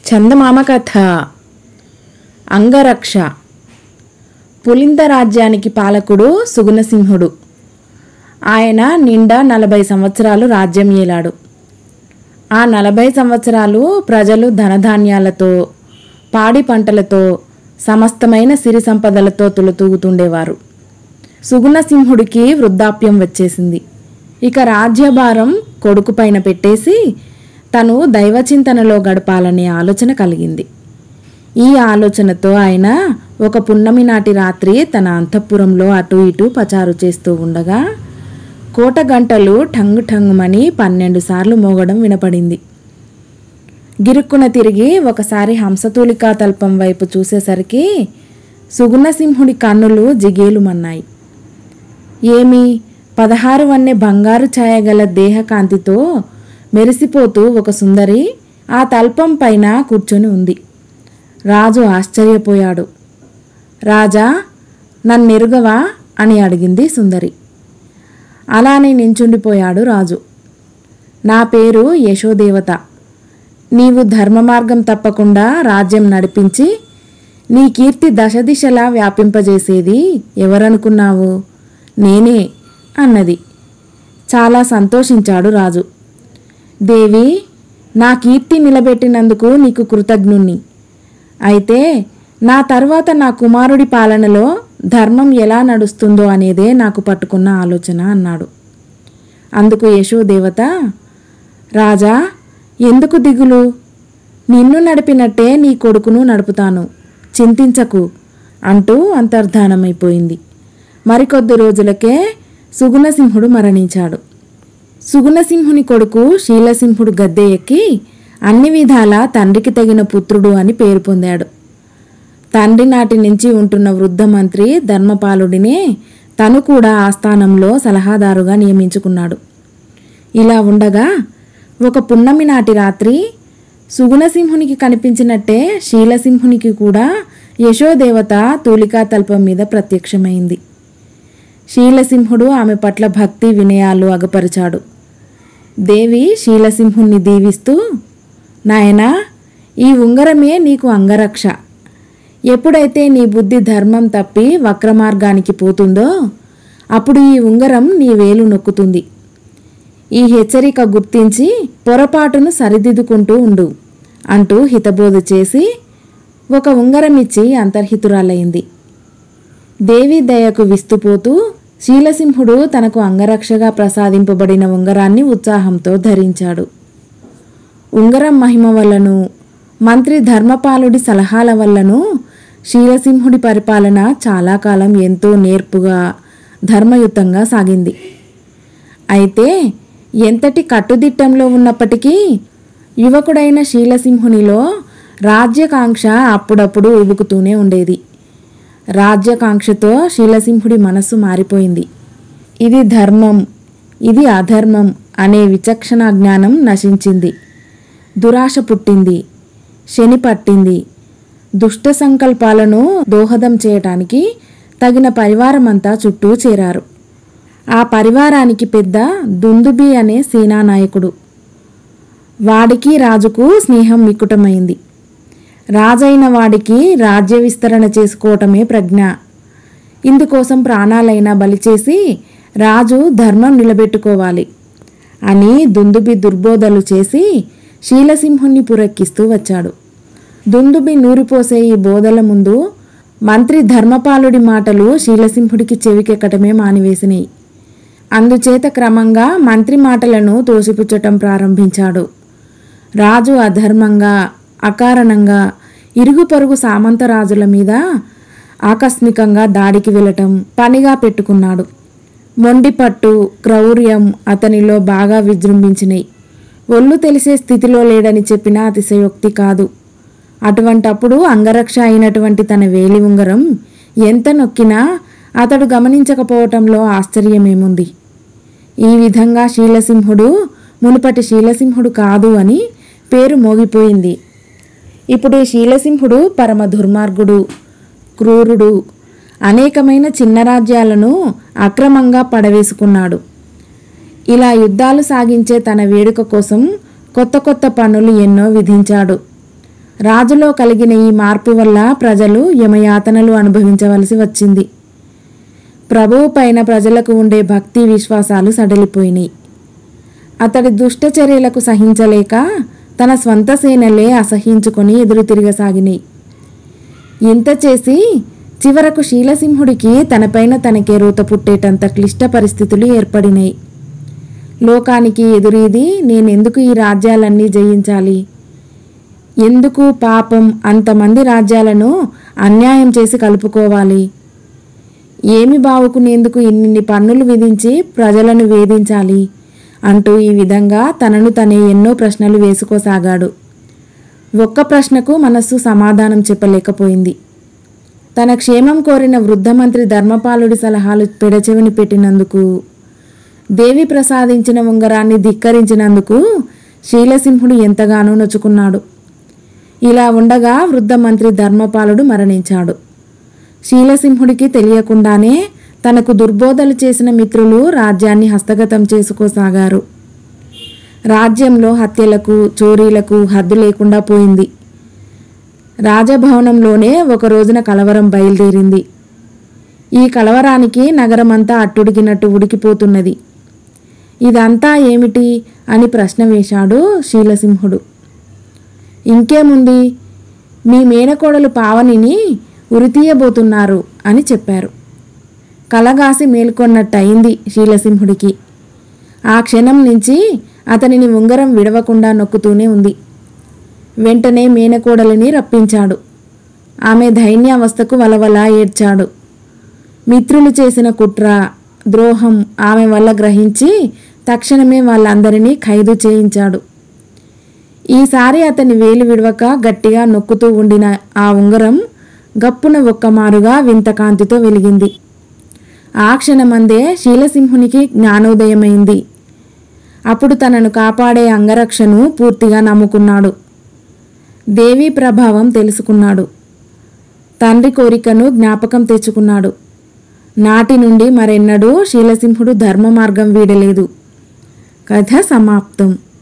చందమామ కథ అంగరక్ష పులింద రాజ్యానికి పాలకుడు సుగుణసింహుడు ఆయన నిండా నలభై సంవత్సరాలు రాజ్యం ఏలాడు ఆ నలభై సంవత్సరాలు ప్రజలు ధనధాన్యాలతో పాడి పంటలతో సమస్తమైన సిరి సంపదలతో తులతూగుతుండేవారు సుగుణసింహుడికి వృద్ధాప్యం వచ్చేసింది ఇక రాజ్యభారం కొడుకు పైన పెట్టేసి తను దైవచింతనలో గడపాలనే ఆలోచన కలిగింది ఈ ఆలోచనతో ఆయన ఒక పున్నమి నాటి రాత్రి తన అంతఃపురంలో అటు ఇటు పచారు చేస్తూ ఉండగా కోట గంటలు ఠంగు ఠంగుమని పన్నెండు సార్లు మోగడం వినపడింది గిరుక్కున తిరిగి ఒకసారి హంసతూలికా తల్పం వైపు చూసేసరికి సుగుణసింహుడి కన్నులు జిగేలుమన్నాయి ఏమి పదహారు వన్నె బంగారు ఛాయగల దేహకాంతితో మెరిసిపోతూ ఒక సుందరి ఆ తల్పం పైన కూర్చొని ఉంది రాజు ఆశ్చర్యపోయాడు రాజా నన్నెరుగవా అని అడిగింది సుందరి అలానే నించుండిపోయాడు రాజు నా పేరు యశోదేవత నీవు ధర్మ మార్గం తప్పకుండా రాజ్యం నడిపించి నీ కీర్తి దశ దిశలా వ్యాపింపజేసేది ఎవరనుకున్నావు నేనే అన్నది చాలా సంతోషించాడు రాజు దేవి నా కీర్తి నిలబెట్టినందుకు నీకు కృతజ్ఞుణ్ణి అయితే నా తర్వాత నా కుమారుడి పాలనలో ధర్మం ఎలా నడుస్తుందో అనేదే నాకు పట్టుకున్న ఆలోచన అన్నాడు అందుకు యశోదేవత రాజా ఎందుకు దిగులు నిన్ను నడిపినట్టే నీ కొడుకును నడుపుతాను చింతించకు అంటూ అంతర్ధానమైపోయింది మరికొద్ది రోజులకే సుగుణసింహుడు మరణించాడు సుగుణసింహుని కొడుకు శీలసింహుడు గద్దె ఎక్కి అన్ని విధాలా తండ్రికి తగిన పుత్రుడు అని పేరు పొందాడు తండ్రి నాటి నుంచి ఉంటున్న వృద్ధ మంత్రి ధర్మపాలుడినే తను కూడా ఆస్థానంలో సలహాదారుగా నియమించుకున్నాడు ఇలా ఉండగా ఒక పున్నమి నాటి రాత్రి సుగుణసింహునికి కనిపించినట్టే శీలసింహునికి కూడా యశోదేవత తూలికా తల్పం మీద ప్రత్యక్షమైంది శీలసింహుడు ఆమె పట్ల భక్తి వినయాలు అగపరిచాడు దేవి శీలసింహుణ్ణి దీవిస్తూ నాయనా ఈ ఉంగరమే నీకు అంగరక్ష ఎప్పుడైతే నీ బుద్ధి ధర్మం తప్పి వక్రమార్గానికి పోతుందో అప్పుడు ఈ ఉంగరం నీ వేలు నొక్కుతుంది ఈ హెచ్చరిక గుర్తించి పొరపాటును సరిదిద్దుకుంటూ ఉండు అంటూ హితబోధ చేసి ఒక ఉంగరం ఇచ్చి అంతర్హితురాలైంది దేవి దయకు విస్తుపోతూ శీలసింహుడు తనకు అంగరక్షగా ప్రసాదింపబడిన ఉంగరాన్ని ఉత్సాహంతో ధరించాడు ఉంగరం మహిమ వల్లను మంత్రి ధర్మపాలుడి సలహాల వల్లను శీలసింహుడి పరిపాలన చాలా కాలం ఎంతో నేర్పుగా ధర్మయుతంగా సాగింది అయితే ఎంతటి కట్టుదిట్టంలో ఉన్నప్పటికీ యువకుడైన శీలసింహునిలో రాజ్యకాంక్ష అప్పుడప్పుడు ఉబుకుతూనే ఉండేది రాజ్యకాంక్షతో శీలసింహుడి మనస్సు మారిపోయింది ఇది ధర్మం ఇది అధర్మం అనే విచక్షణ జ్ఞానం నశించింది దురాశ పుట్టింది శని పట్టింది దుష్ట సంకల్పాలను దోహదం చేయటానికి తగిన పరివారమంతా చుట్టూ చేరారు ఆ పరివారానికి పెద్ద దుందుబి అనే సేనానాయకుడు వాడికి రాజుకు స్నేహం మిక్కుటమైంది రాజైన వాడికి రాజ్య విస్తరణ చేసుకోవటమే ప్రజ్ఞ ఇందుకోసం ప్రాణాలైనా బలిచేసి రాజు ధర్మం నిలబెట్టుకోవాలి అని దుందుబి దుర్బోధలు చేసి శీలసింహుణ్ణి పురెక్కిస్తూ వచ్చాడు దుందుబి నూరిపోసే ఈ బోధల ముందు మంత్రి ధర్మపాలుడి మాటలు శీలసింహుడికి చెవికెక్కటమే మానివేసినాయి అందుచేత క్రమంగా మంత్రి మాటలను తోసిపుచ్చటం ప్రారంభించాడు రాజు అధర్మంగా అకారణంగా ఇరుగు పొరుగు సామంత రాజుల మీద ఆకస్మికంగా దాడికి వెళ్ళటం పనిగా పెట్టుకున్నాడు మొండిపట్టు క్రౌర్యం అతనిలో బాగా విజృంభించినాయి ఒళ్ళు తెలిసే స్థితిలో లేడని చెప్పిన అతిశయోక్తి కాదు అటువంటప్పుడు అంగరక్ష అయినటువంటి తన వేలి ఉంగరం ఎంత నొక్కినా అతడు గమనించకపోవటంలో ఆశ్చర్యమేముంది ఈ విధంగా శీలసింహుడు మునుపటి శీలసింహుడు కాదు అని పేరు మోగిపోయింది ఇప్పుడు ఈ శీలసింహుడు పరమ దుర్మార్గుడు క్రూరుడు అనేకమైన చిన్న రాజ్యాలను అక్రమంగా పడవేసుకున్నాడు ఇలా యుద్ధాలు సాగించే తన వేడుక కోసం కొత్త కొత్త పన్నులు ఎన్నో విధించాడు రాజులో కలిగిన ఈ మార్పు వల్ల ప్రజలు యమయాతనలు అనుభవించవలసి వచ్చింది ప్రభువు పైన ప్రజలకు ఉండే భక్తి విశ్వాసాలు సడలిపోయినాయి అతడి దుష్ట చర్యలకు సహించలేక తన స్వంత సేనలే అసహించుకొని ఎదురు తిరగసాగినాయి ఇంత చేసి చివరకు శీలసింహుడికి తనపైన తనకే రూత పుట్టేటంత క్లిష్ట పరిస్థితులు ఏర్పడినాయి లోకానికి ఎదురీది నేనెందుకు ఈ రాజ్యాలన్నీ జయించాలి ఎందుకు పాపం అంతమంది రాజ్యాలను అన్యాయం చేసి కలుపుకోవాలి ఏమి బావుకునేందుకు ఇన్ని పన్నులు విధించి ప్రజలను వేధించాలి అంటూ ఈ విధంగా తనను తనే ఎన్నో ప్రశ్నలు వేసుకోసాగాడు ఒక్క ప్రశ్నకు మనస్సు సమాధానం చెప్పలేకపోయింది తన క్షేమం కోరిన వృద్ధ మంత్రి ధర్మపాలుడి సలహాలు పెడచెవిని పెట్టినందుకు దేవి ప్రసాదించిన ఉంగరాన్ని ధిక్కరించినందుకు శీలసింహుడు ఎంతగానో నొచ్చుకున్నాడు ఇలా ఉండగా వృద్ధ మంత్రి ధర్మపాలుడు మరణించాడు శీలసింహుడికి తెలియకుండానే తనకు దుర్బోధలు చేసిన మిత్రులు రాజ్యాన్ని హస్తగతం చేసుకోసాగారు రాజ్యంలో హత్యలకు చోరీలకు హద్దు లేకుండా పోయింది రాజభవనంలోనే ఒక రోజున కలవరం బయలుదేరింది ఈ కలవరానికి నగరమంతా అట్టుడికినట్టు ఉడికిపోతున్నది ఇదంతా ఏమిటి అని ప్రశ్న వేశాడు శీలసింహుడు ఇంకేముంది మీ మేనకోడలు పావనిని ఉరితీయబోతున్నారు అని చెప్పారు కలగాసి మేల్కొన్నట్టయింది శీలసింహుడికి ఆ క్షణం నుంచి అతనిని ఉంగరం విడవకుండా నొక్కుతూనే ఉంది వెంటనే మేనకోడలిని రప్పించాడు ఆమె దైన్యావస్థకు వలవలా ఏడ్చాడు మిత్రులు చేసిన కుట్ర ద్రోహం ఆమె వల్ల గ్రహించి తక్షణమే వాళ్ళందరినీ ఖైదు చేయించాడు ఈసారి అతని వేలు విడవక గట్టిగా నొక్కుతూ ఉండిన ఆ ఉంగరం గప్పున ఒక్కమారుగా వింత కాంతితో వెలిగింది ఆ క్షణమందే శీలసింహునికి జ్ఞానోదయమైంది అప్పుడు తనను కాపాడే అంగరక్షను పూర్తిగా నమ్ముకున్నాడు దేవీ ప్రభావం తెలుసుకున్నాడు తండ్రి కోరికను జ్ఞాపకం తెచ్చుకున్నాడు నాటి నుండి మరెన్నడూ శీలసింహుడు ధర్మ మార్గం వీడలేదు కథ సమాప్తం